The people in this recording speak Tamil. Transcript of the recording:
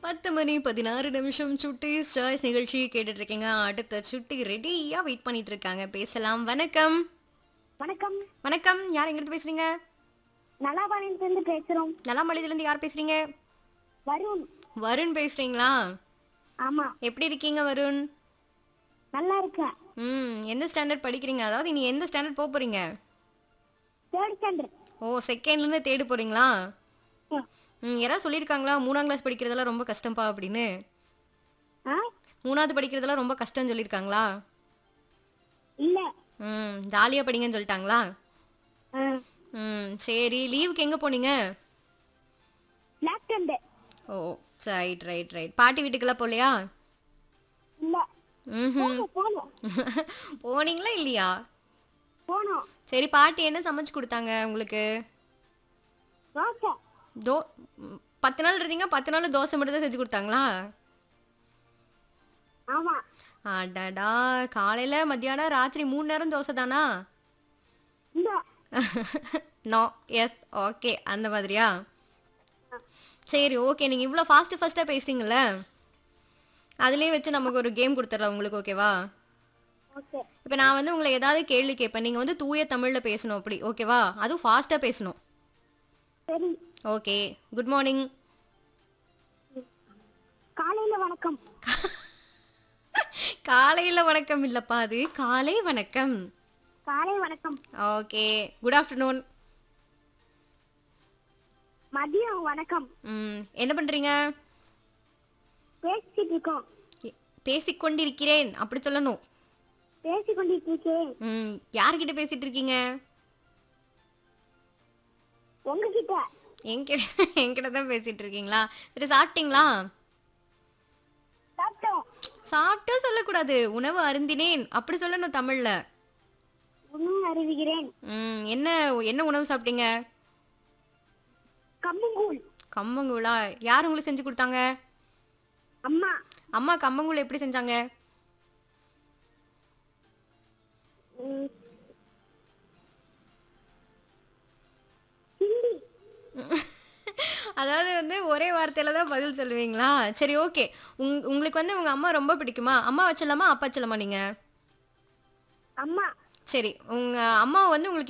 பத்து மணி பதினாறு நிமிஷம் சுட்டி சாய்ஸ் நிகழ்ச்சி கேட்டுட்டு இருக்கீங்க அடுத்த சுட்டி ரெடியா வெயிட் பண்ணிட்டு இருக்காங்க பேசலாம் வணக்கம் வணக்கம் வணக்கம் யார் எங்கிருந்து பேசுறீங்க நலாபாளையத்துல இருந்து பேசுறோம் நலாமலையில இருந்து யார் பேசுறீங்க வருண் வருண் பேசுறீங்களா ஆமா எப்படி இருக்கீங்க வருண் நல்லா இருக்கேன் ம் எந்த ஸ்டாண்டர்ட் படிக்கிறீங்க அதாவது நீ எந்த ஸ்டாண்டர்ட் போக போறீங்க தேர்ட் ஸ்டாண்டர்ட் ஓ செகண்ட்ல இருந்து தேடு போறீங்களா ம் யாராவது சொல்லியிருக்காங்களா மூணாம் கிளாஸ் படிக்கிறதெல்லாம் ரொம்ப கஷ்டம்ப்பா அப்படின்னு ஆ மூணாவது படிக்கிறதெல்லாம் ரொம்ப கஷ்டம்னு சொல்லியிருக்காங்களா இல்ல ம் ஜாலியாக படிங்கன்னு சொல்லிட்டாங்களா ஆ, ம் சரி லீவுக்கு எங்கே போனீங்க Black Thunder oh right right right பாட்டி வீட்டுக்கெல்லாம் போகலையா இல்ல ம் போனோம் போனோம் போனீங்களா இல்லையா போனோம் சரி பாட்டி என்ன சமைச்சு கொடுத்தாங்க உங்களுக்கு ரோசா தோ ம், பத்து நாள் இருந்தீங்க பத்து நாள் தோசை மட்டும் தான் செஞ்சு கொடுத்தாங்களா ஆமா அடடா காலையில் மத்தியானம் ராத்திரி மூணு நேரம் தோசை தானா இந்த நோ எஸ் ஓகே அந்த மாதிரியா சரி ஓகே நீங்கள் இவ்வளோ ஃபாஸ்ட்டு ஃபாஸ்ட்டாக பேசுறீங்கல்ல அதுலேயே வச்சு நமக்கு ஒரு கேம் கொடுத்துடலாம் உங்களுக்கு ஓகேவா ஓகே இப்போ நான் வந்து உங்களை ஏதாவது கேள்வி கேட்பேன் நீங்கள் வந்து தூய தமிழில் பேசணும் அப்படி ஓகேவா அதுவும் ஃபாஸ்ட்டாக பேசணும் சரி ஓகே குட் மார்னிங் காலையில வணக்கம் காலையில் வணக்கம் இல்லைப்பா அது காலை வணக்கம் காலை வணக்கம் ஓகே குட் ஆஃப்டர்நூன் மதியம் வணக்கம் ம் என்ன பண்ணுறீங்க பேசிட்டு இருக்கோம் பேசிக்கொண்டிருக்கிறேன் அப்படி சொல்லணும் பேசி கொண்டிட்டு இருக்கேன் ம் யார்கிட்ட பேசிட்டு இருக்கீங்க உங்ககிட்ட என்கிட்ட என்கிட்ட தான் பேசிட்டு இருக்கீங்களா சரி சாப்பிட்டீங்களா சாப்பிட்டோம் சாப்பிட்டா சொல்லக்கூடாது உணவு அருந்தினேன் அப்படி சொல்லணும் தமிழ்ல உணவு அறிவிக்கிறேன் ம் என்ன என்ன உணவு சாப்பிட்டீங்க கம்மங்கூழ் கம்மங்கூழா யார் உங்களுக்கு செஞ்சு கொடுத்தாங்க அம்மா அம்மா கம்மங்கூழ் எப்படி செஞ்சாங்க ம். ஹிந்தி அதாவது வந்து ஒரே வார்த்தையில தான் பதில் சொல்லுவீங்களா சரி ஓகே உங் உங்களுக்கு வந்து உங்க அம்மா ரொம்ப பிடிக்குமா அம்மா வச்சலாமா அப்பா வச்சலாமா நீங்க அம்மா சரி உங்க அம்மா வந்து உங்களுக்கு